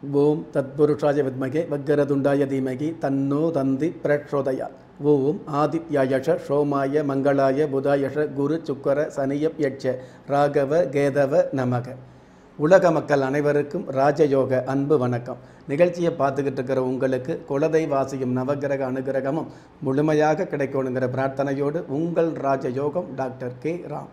ஓம் தத்புருஷாய வித்மகே வக்கரதுண்டாய தீமகி தன்னோ தந்தி பிரச்சோதயா ஓம் ஆதித்யாயஷ சோமாய மங்களாய புதாயஷ குரு சுக்கர சனியப் யட்ச ராகவ கேதவ நமக உலக மக்கள் அனைவருக்கும் ராஜயோக அன்பு வணக்கம் நிகழ்ச்சியை பார்த்துக்கிட்டு இருக்கிற உங்களுக்கு குலதெய்வாசியும் நவகிரக அனுகிரகமும் முழுமையாக கிடைக்கணுங்கிற பிரார்த்தனையோடு உங்கள் ராஜயோகம் டாக்டர் கே ராம்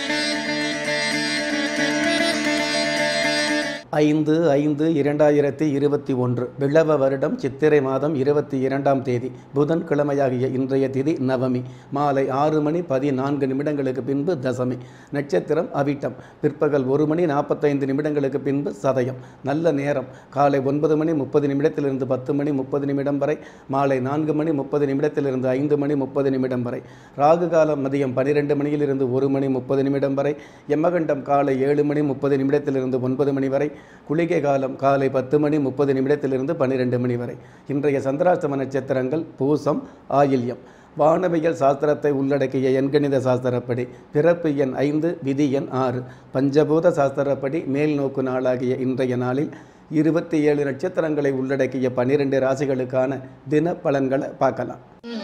ஐந்து ஐந்து இரண்டாயிரத்தி இருபத்தி ஒன்று விளவ வருடம் சித்திரை மாதம் இருபத்தி இரண்டாம் தேதி புதன் கிழமையாகிய இன்றைய திதி நவமி மாலை ஆறு மணி பதினான்கு நிமிடங்களுக்கு பின்பு தசமி நட்சத்திரம் அவிட்டம் பிற்பகல் ஒரு மணி நாற்பத்தைந்து நிமிடங்களுக்கு பின்பு சதயம் நல்ல நேரம் காலை ஒன்பது மணி முப்பது நிமிடத்திலிருந்து பத்து மணி முப்பது நிமிடம் வரை மாலை நான்கு மணி முப்பது நிமிடத்திலிருந்து ஐந்து மணி முப்பது நிமிடம் வரை ராகு காலம் மதியம் பனிரெண்டு மணியிலிருந்து ஒரு மணி முப்பது நிமிடம் வரை யமகண்டம் காலை ஏழு மணி முப்பது நிமிடத்திலிருந்து ஒன்பது மணி வரை குளிகை காலம் காலை பத்து மணி முப்பது நிமிடத்திலிருந்து பன்னிரெண்டு மணி வரை இன்றைய சந்திராஷ்டம நட்சத்திரங்கள் பூசம் ஆயில்யம் வானவியல் சாஸ்திரத்தை உள்ளடக்கிய எண்கணித சாஸ்திரப்படி பிறப்பு எண் ஐந்து விதி எண் ஆறு பஞ்சபூத சாஸ்திரப்படி மேல் நோக்கு நாளாகிய இன்றைய நாளில் இருபத்தி ஏழு நட்சத்திரங்களை உள்ளடக்கிய பன்னிரெண்டு ராசிகளுக்கான தின பலன்களை பார்க்கலாம்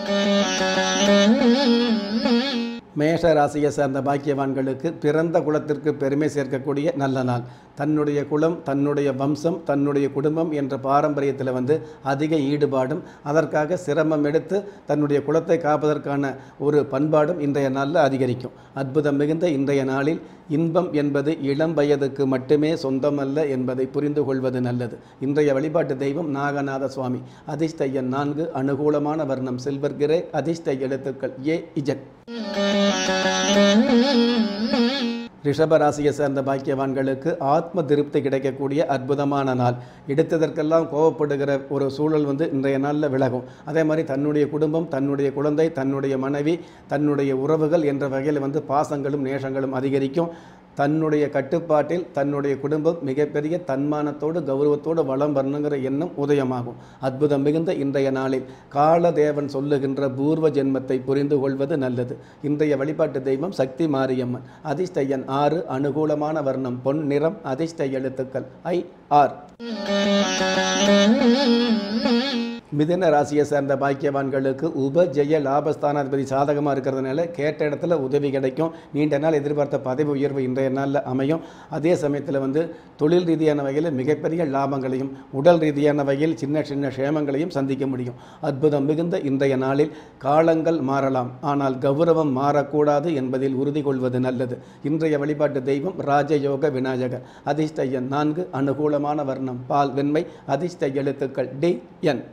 மேஷ ராசியை சேர்ந்த பாக்கியவான்களுக்கு பிறந்த குலத்திற்கு பெருமை சேர்க்கக்கூடிய நல்ல நாள் தன்னுடைய குலம் தன்னுடைய வம்சம் தன்னுடைய குடும்பம் என்ற பாரம்பரியத்தில் வந்து அதிக ஈடுபாடும் அதற்காக சிரமம் எடுத்து தன்னுடைய குலத்தை காப்பதற்கான ஒரு பண்பாடும் இன்றைய நாளில் அதிகரிக்கும் அற்புதம் மிகுந்த இன்றைய நாளில் இன்பம் என்பது இளம் வயதுக்கு மட்டுமே சொந்தமல்ல என்பதை புரிந்து கொள்வது நல்லது இன்றைய வழிபாட்டு தெய்வம் நாகநாத சுவாமி அதிர்ஷ்ட எண் நான்கு அனுகூலமான வர்ணம் சில்வர் கிரே அதிர்ஷ்ட எழுத்துக்கள் ஏ இஜட் ரிஷப ராசியை சேர்ந்த பாக்கியவான்களுக்கு ஆத்ம திருப்தி கிடைக்கக்கூடிய அற்புதமான நாள் எடுத்ததற்கெல்லாம் கோவப்படுகிற ஒரு சூழல் வந்து இன்றைய நாளில் விலகும் அதே மாதிரி தன்னுடைய குடும்பம் தன்னுடைய குழந்தை தன்னுடைய மனைவி தன்னுடைய உறவுகள் என்ற வகையில் வந்து பாசங்களும் நேசங்களும் அதிகரிக்கும் தன்னுடைய கட்டுப்பாட்டில் தன்னுடைய குடும்பம் மிகப்பெரிய தன்மானத்தோடு கௌரவத்தோடு வளம் வரணுங்கிற எண்ணம் உதயமாகும் அற்புதம் மிகுந்த இன்றைய நாளில் காலதேவன் சொல்லுகின்ற பூர்வ ஜென்மத்தை புரிந்து கொள்வது நல்லது இன்றைய வழிபாட்டு தெய்வம் சக்தி மாரியம்மன் அதிர்ஷ்ட எண் ஆறு அனுகூலமான வர்ணம் பொன் நிறம் அதிர்ஷ்ட எழுத்துக்கள் ஐ ஆர் மிதுன ராசியை சேர்ந்த பாக்கியவான்களுக்கு உப ஜெய லாபஸ்தானாதிபதி சாதகமாக இருக்கிறதுனால கேட்ட இடத்துல உதவி கிடைக்கும் நீண்ட நாள் எதிர்பார்த்த பதவி உயர்வு இன்றைய நாளில் அமையும் அதே சமயத்தில் வந்து தொழில் ரீதியான வகையில் மிகப்பெரிய லாபங்களையும் உடல் ரீதியான வகையில் சின்ன சின்ன க்ஷேமங்களையும் சந்திக்க முடியும் அற்புதம் மிகுந்த இன்றைய நாளில் காலங்கள் மாறலாம் ஆனால் கௌரவம் மாறக்கூடாது என்பதில் உறுதி கொள்வது நல்லது இன்றைய வழிபாட்டு தெய்வம் ராஜயோக விநாயகர் அதிர்ஷ்ட எண் நான்கு அனுகூலமான வர்ணம் பால் வெண்மை அதிர்ஷ்ட எழுத்துக்கள் டி என்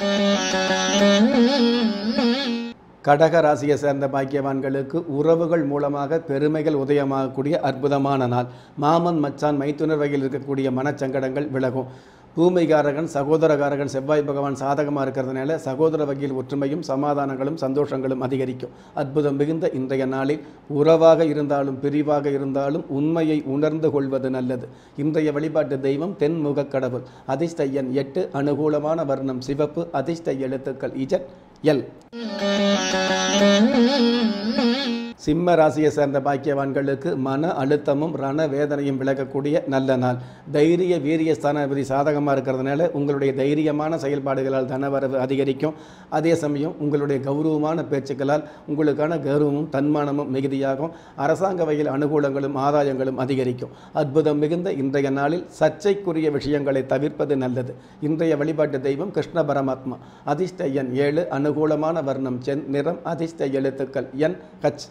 கடக ராசியை சேர்ந்த பாக்கியவான்களுக்கு உறவுகள் மூலமாக பெருமைகள் உதயமாகக்கூடிய அற்புதமான நாள் மாமன் மச்சான் மைத்துனர் வகையில் இருக்கக்கூடிய மனச்சங்கடங்கள் விலகும் பூமிகாரகன் சகோதரகாரகன் செவ்வாய் பகவான் சாதகமாக இருக்கிறதுனால சகோதர வகையில் ஒற்றுமையும் சமாதானங்களும் சந்தோஷங்களும் அதிகரிக்கும் அற்புதம் மிகுந்த இன்றைய நாளில் உறவாக இருந்தாலும் பிரிவாக இருந்தாலும் உண்மையை உணர்ந்து கொள்வது நல்லது இன்றைய வழிபாட்டு தெய்வம் தென்முக கடவுள் அதிர்ஷ்ட எண் எட்டு அனுகூலமான வர்ணம் சிவப்பு அதிர்ஷ்ட எழுத்துக்கள் இஜட் எல் சிம்ம ராசியை சேர்ந்த பாக்கியவான்களுக்கு மன அழுத்தமும் ரண வேதனையும் விலகக்கூடிய நல்ல நாள் தைரிய வீரிய ஸ்தானாதிபதி சாதகமாக இருக்கிறதுனால உங்களுடைய தைரியமான செயல்பாடுகளால் தனவரவு அதிகரிக்கும் அதே சமயம் உங்களுடைய கௌரவமான பேச்சுக்களால் உங்களுக்கான கௌரவமும் தன்மானமும் மிகுதியாகும் அரசாங்க வகையில் அனுகூலங்களும் ஆதாயங்களும் அதிகரிக்கும் அற்புதம் மிகுந்த இன்றைய நாளில் சர்ச்சைக்குரிய விஷயங்களை தவிர்ப்பது நல்லது இன்றைய வழிபாட்டு தெய்வம் கிருஷ்ண பரமாத்மா அதிர்ஷ்ட எண் ஏழு அனுகூலமான வர்ணம் சென் நிறம் அதிர்ஷ்ட எழுத்துக்கள் என் கச்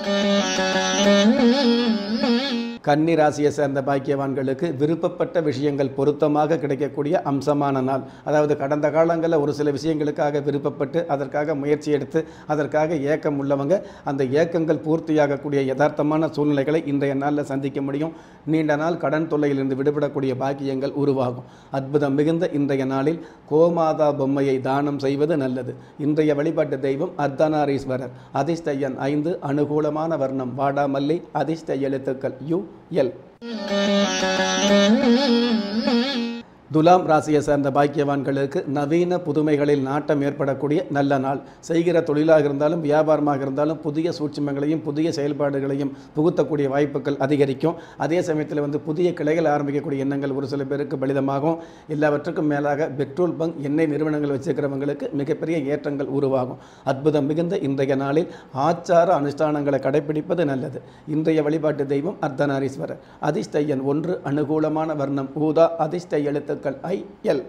கன்னி ராசியை சேர்ந்த பாக்கியவான்களுக்கு விருப்பப்பட்ட விஷயங்கள் பொருத்தமாக கிடைக்கக்கூடிய அம்சமான நாள் அதாவது கடந்த காலங்களில் ஒரு சில விஷயங்களுக்காக விருப்பப்பட்டு அதற்காக முயற்சி எடுத்து அதற்காக ஏக்கம் உள்ளவங்க அந்த ஏக்கங்கள் பூர்த்தியாகக்கூடிய யதார்த்தமான சூழ்நிலைகளை இன்றைய நாளில் சந்திக்க முடியும் நீண்ட நாள் கடன் தொல்லையிலிருந்து விடுபடக்கூடிய பாக்கியங்கள் உருவாகும் அற்புதம் மிகுந்த இன்றைய நாளில் கோமாதா பொம்மையை தானம் செய்வது நல்லது இன்றைய வழிபாட்டு தெய்வம் அர்த்தநாரீஸ்வரர் அதிர்ஷ்ட எண் ஐந்து அனுகூலமான வர்ணம் வாடாமல்லி அதிர்ஷ்ட எழுத்துக்கள் யு எல் துலாம் ராசியை சேர்ந்த பாக்கியவான்களுக்கு நவீன புதுமைகளில் நாட்டம் ஏற்படக்கூடிய நல்ல நாள் செய்கிற தொழிலாக இருந்தாலும் வியாபாரமாக இருந்தாலும் புதிய சூட்சுமங்களையும் புதிய செயல்பாடுகளையும் புகுத்தக்கூடிய வாய்ப்புகள் அதிகரிக்கும் அதே சமயத்தில் வந்து புதிய கிளைகள் ஆரம்பிக்கக்கூடிய எண்ணங்கள் ஒரு சில பேருக்கு பலிதமாகும் எல்லாவற்றுக்கும் மேலாக பெட்ரோல் பங்க் எண்ணெய் நிறுவனங்கள் வச்சிருக்கிறவங்களுக்கு மிகப்பெரிய ஏற்றங்கள் உருவாகும் அற்புதம் மிகுந்த இன்றைய நாளில் ஆச்சார அனுஷ்டானங்களை கடைபிடிப்பது நல்லது இன்றைய வழிபாட்டு தெய்வம் அர்த்தநாரீஸ்வரர் அதிர்ஷ்ட எண் ஒன்று அனுகூலமான வர்ணம் ஊதா அதிர்ஷ்ட எழுத்துக்கள் ஐ எல்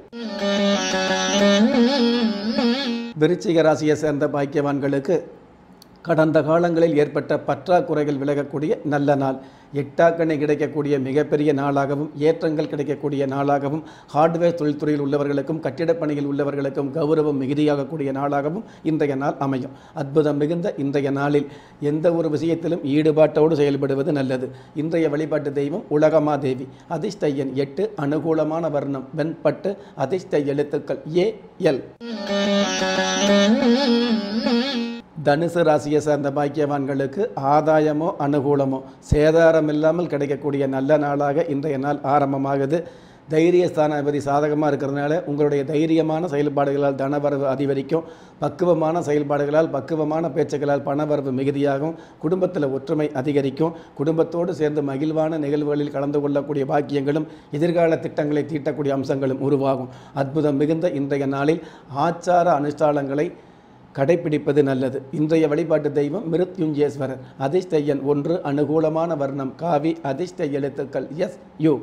விருச்சிக ராசியை சேர்ந்த பாக்கியவான்களுக்கு கடந்த காலங்களில் ஏற்பட்ட பற்றாக்குறைகள் விலகக்கூடிய நல்ல நாள் எட்டாக்கணை கிடைக்கக்கூடிய மிகப்பெரிய நாளாகவும் ஏற்றங்கள் கிடைக்கக்கூடிய நாளாகவும் ஹார்ட்வேர் தொழில்துறையில் உள்ளவர்களுக்கும் கட்டிடப் பணியில் உள்ளவர்களுக்கும் கௌரவம் மிகுதியாகக்கூடிய நாளாகவும் இன்றைய நாள் அமையும் அற்புதம் மிகுந்த இன்றைய நாளில் எந்த ஒரு விஷயத்திலும் ஈடுபாட்டோடு செயல்படுவது நல்லது இன்றைய வழிபாட்டு தெய்வம் உலகமா தேவி அதிர்ஷ்ட எண் எட்டு அனுகூலமான வர்ணம் வெண்பட்டு அதிர்ஷ்ட எழுத்துக்கள் ஏ எல் தனுசு ராசியை சார்ந்த பாக்கியவான்களுக்கு ஆதாயமோ அனுகூலமோ சேதாரம் இல்லாமல் கிடைக்கக்கூடிய நல்ல நாளாக இன்றைய நாள் ஆரம்பமாகுது தைரிய ஸ்தானாதிபதி சாதகமாக இருக்கிறதுனால உங்களுடைய தைரியமான செயல்பாடுகளால் தனவரவு அதிகரிக்கும் பக்குவமான செயல்பாடுகளால் பக்குவமான பேச்சுக்களால் பணவரவு மிகுதியாகும் குடும்பத்தில் ஒற்றுமை அதிகரிக்கும் குடும்பத்தோடு சேர்ந்து மகிழ்வான நிகழ்வுகளில் கலந்து கொள்ளக்கூடிய பாக்கியங்களும் எதிர்கால திட்டங்களை தீட்டக்கூடிய அம்சங்களும் உருவாகும் அற்புதம் மிகுந்த இன்றைய நாளில் ஆச்சார அனுஷ்டானங்களை கடைப்பிடிப்பது நல்லது இன்றைய வழிபாட்டு தெய்வம் மிருத்யுஞ்சேஸ்வரர் அதிர்ஷ்ட எண் ஒன்று அனுகூலமான வர்ணம் காவி அதிர்ஷ்ட எழுத்துக்கள் எஸ் யு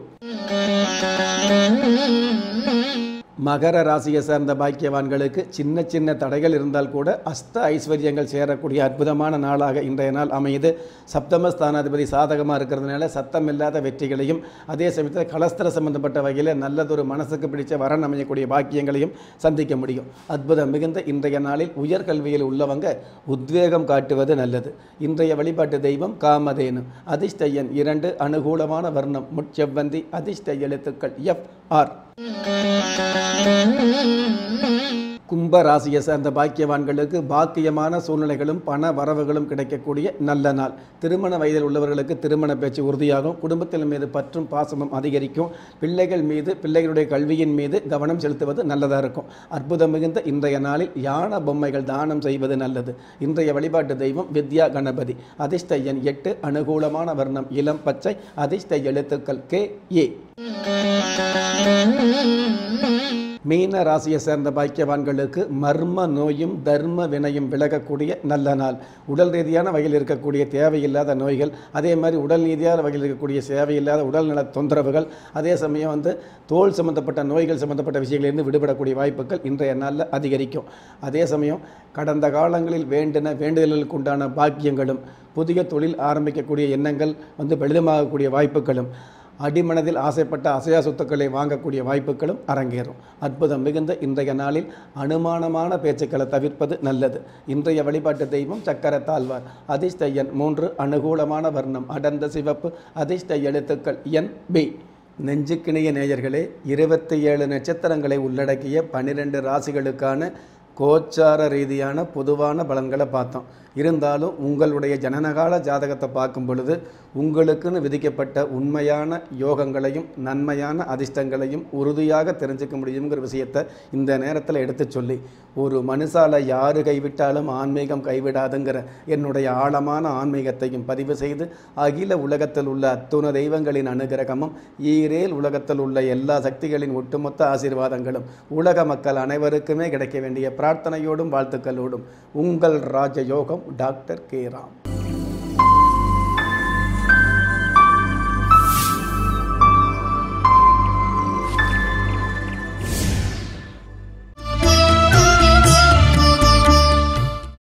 மகர ராசியை சேர்ந்த பாக்கியவான்களுக்கு சின்ன சின்ன தடைகள் இருந்தால் கூட அஸ்த ஐஸ்வர்யங்கள் சேரக்கூடிய அற்புதமான நாளாக இன்றைய நாள் அமையுது சப்தமஸ்தானாதிபதி சாதகமாக இருக்கிறதுனால சத்தம் இல்லாத வெற்றிகளையும் அதே சமயத்தில் கலஸ்திர சம்பந்தப்பட்ட வகையில் நல்லதொரு மனசுக்கு பிடிச்ச வரன் அமையக்கூடிய பாக்கியங்களையும் சந்திக்க முடியும் அற்புதம் மிகுந்த இன்றைய நாளில் உயர்கல்வியில் உள்ளவங்க உத்வேகம் காட்டுவது நல்லது இன்றைய வழிபாட்டு தெய்வம் காமதேனு அதிர்ஷ்ட எண் இரண்டு அனுகூலமான வர்ணம் முட்செவ்வந்தி அதிர்ஷ்ட எழுத்துக்கள் எஃப் ஆர் கும்ப ராசியை சேர்ந்த பாக்கியவான்களுக்கு பாக்கியமான சூழ்நிலைகளும் பண வரவுகளும் கிடைக்கக்கூடிய நல்ல நாள் திருமண வயதில் உள்ளவர்களுக்கு திருமண பேச்சு உறுதியாகும் குடும்பத்தின் மீது பற்றும் பாசமும் அதிகரிக்கும் பிள்ளைகள் மீது பிள்ளைகளுடைய கல்வியின் மீது கவனம் செலுத்துவது நல்லதாக இருக்கும் அற்புதம் மிகுந்த இன்றைய நாளில் யான பொம்மைகள் தானம் செய்வது நல்லது இன்றைய வழிபாட்டு தெய்வம் வித்யா கணபதி அதிர்ஷ்ட எண் எட்டு அனுகூலமான வர்ணம் இளம் பச்சை அதிர்ஷ்ட எழுத்துக்கள் கே ஏ மீன ராசியை சேர்ந்த பாக்கியவான்களுக்கு மர்ம நோயும் தர்ம வினையும் விலகக்கூடிய நல்ல நாள் உடல் ரீதியான வகையில் இருக்கக்கூடிய தேவையில்லாத நோய்கள் அதே மாதிரி உடல் ரீதியான வகையில் இருக்கக்கூடிய தேவையில்லாத உடல்நல தொந்தரவுகள் அதே சமயம் வந்து தோல் சம்பந்தப்பட்ட நோய்கள் சம்பந்தப்பட்ட விஷயங்களிலிருந்து விடுபடக்கூடிய வாய்ப்புகள் இன்றைய நாளில் அதிகரிக்கும் அதே சமயம் கடந்த காலங்களில் வேண்டின வேண்டுதல்களுக்கு உண்டான பாக்கியங்களும் புதிய தொழில் ஆரம்பிக்கக்கூடிய எண்ணங்கள் வந்து பலிதமாகக்கூடிய வாய்ப்புகளும் அடிமனதில் ஆசைப்பட்ட அசையா சொத்துக்களை வாங்கக்கூடிய வாய்ப்புகளும் அரங்கேறும் அற்புதம் மிகுந்த இன்றைய நாளில் அனுமானமான பேச்சுக்களை தவிர்ப்பது நல்லது இன்றைய வழிபாட்டு தெய்வம் சக்கர தாழ்வார் அதிர்ஷ்ட எண் மூன்று அனுகூலமான வர்ணம் அடர்ந்த சிவப்பு அதிர்ஷ்ட எழுத்துக்கள் என் பி நெஞ்சுக்கிணைய நேயர்களே இருபத்தி ஏழு நட்சத்திரங்களை உள்ளடக்கிய பன்னிரெண்டு ராசிகளுக்கான கோச்சார ரீதியான பொதுவான பலன்களை பார்த்தோம் இருந்தாலும் உங்களுடைய ஜனனகால ஜாதகத்தை பார்க்கும் பொழுது உங்களுக்குன்னு விதிக்கப்பட்ட உண்மையான யோகங்களையும் நன்மையான அதிர்ஷ்டங்களையும் உறுதியாக தெரிஞ்சுக்க முடியுங்கிற விஷயத்தை இந்த நேரத்தில் எடுத்து சொல்லி ஒரு மனுஷால யாரு கைவிட்டாலும் ஆன்மீகம் கைவிடாதுங்கிற என்னுடைய ஆழமான ஆன்மீகத்தையும் பதிவு செய்து அகில உலகத்தில் உள்ள அத்துண தெய்வங்களின் அனுகிரகமும் ஈரேல் உலகத்தில் உள்ள எல்லா சக்திகளின் ஒட்டுமொத்த ஆசீர்வாதங்களும் உலக மக்கள் அனைவருக்குமே கிடைக்க வேண்டிய பிரார்த்தனையோடும் வாழ்த்துக்களோடும் உங்கள் ராஜயோகம் டாக்டர் கே ராம்